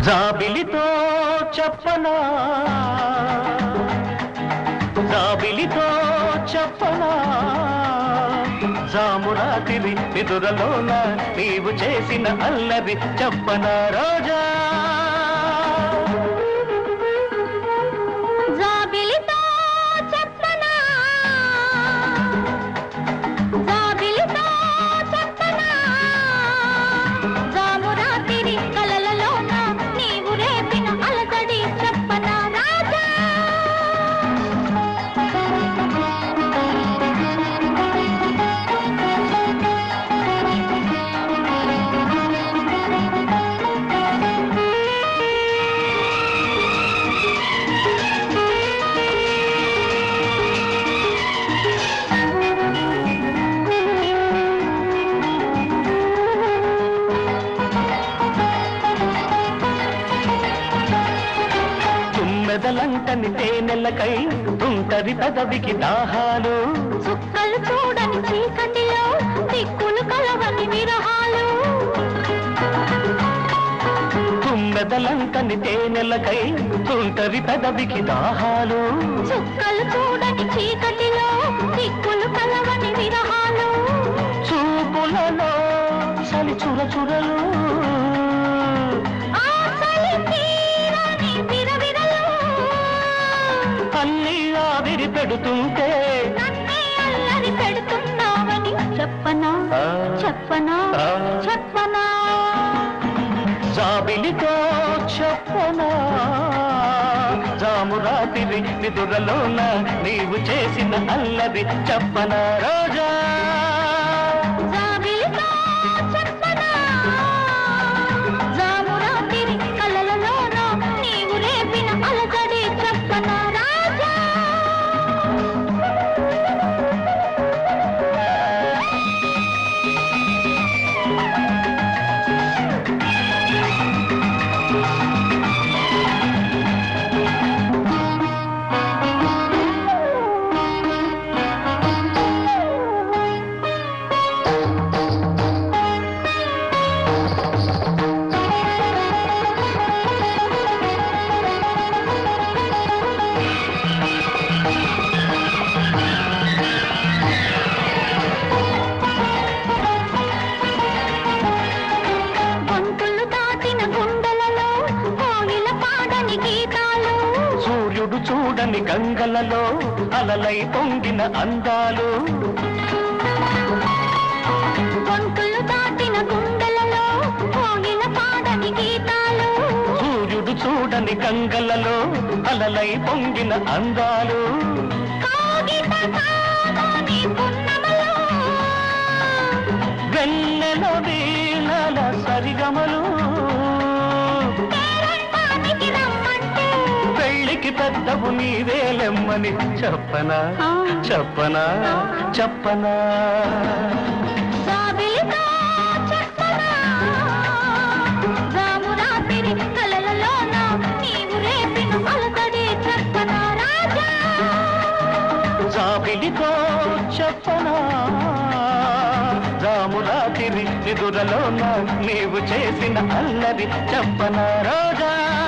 జాబిలితో చెప్పనా జాబిలితో చెప్పనా జామురాతిరి నిదురలోన నీవు చేసిన అల్లరి చెప్పనా రోజా జాబిలితో చెప్పనా జాబిలితో చెప్పనా జామురాతిరి కలలలోన నీవు రేపిన అలజడి చెప్పనా రాజా తుమ్మెదలంటని తేనెలకై తుంటరి పెదవికి దాహాలు చుక్కలు చూడని చీకటిలో దిక్కులు కలవని విరహాలు తుమ్మెదలంటని తేనెలకై తుంటరి పెదవికి దాహాలు చుక్కలు చూడని చీకటిలో దిక్కులు కలవని విరహాలు చూపులలో చలి చుర చురలు ఆ చలి తీరని విరవిరలు అన్ని ఆవిరి పెడుతుంటే నన్నే అల్లరి పెడుతున్నావని చెప్పనా ఆ. చెప్పనా ఆ. చెప్పనా జాబిలితో చెప్పనా జామురాతిరి నిదురలోన నీవు చేసిన అల్లరి చెప్పనా రోజా జాబిలితో చెప్పనా జామురాతిరి కలలలోన నీవు రేపిన అలజడి చెప్పనా రాజా గొంతులు దాటిన గుండెలలో కోయిల పాడని గీతాలు సూర్యుడు చూడని గంగలలో అలలై పొంగిన అందాలు గొంతులు దాటిన గుండెలలో కోయిల పాడని గీతాలు సూర్యుడు చూడని గంగలలో అలలై పొంగిన అందాలు కాగిత కాదని పున్నమలో వెన్నెల వీణల సరిగమలు పేరంటానికి రమ్మంటే పెళ్లికి పెద్దవు నీవేలెమ్మని చెప్పనా ఆ. చెప్పనా చెప్పనా జాబిలితో చెప్పనా జామురాతిరి కలలలోన నీవు రేపిన అలతడి చెప్పనా రాజా జాబిలితో చెప్పనా రామురాతిరి నిదురలోన నీవు చేసిన అల్లరి చెప్పనా రోజా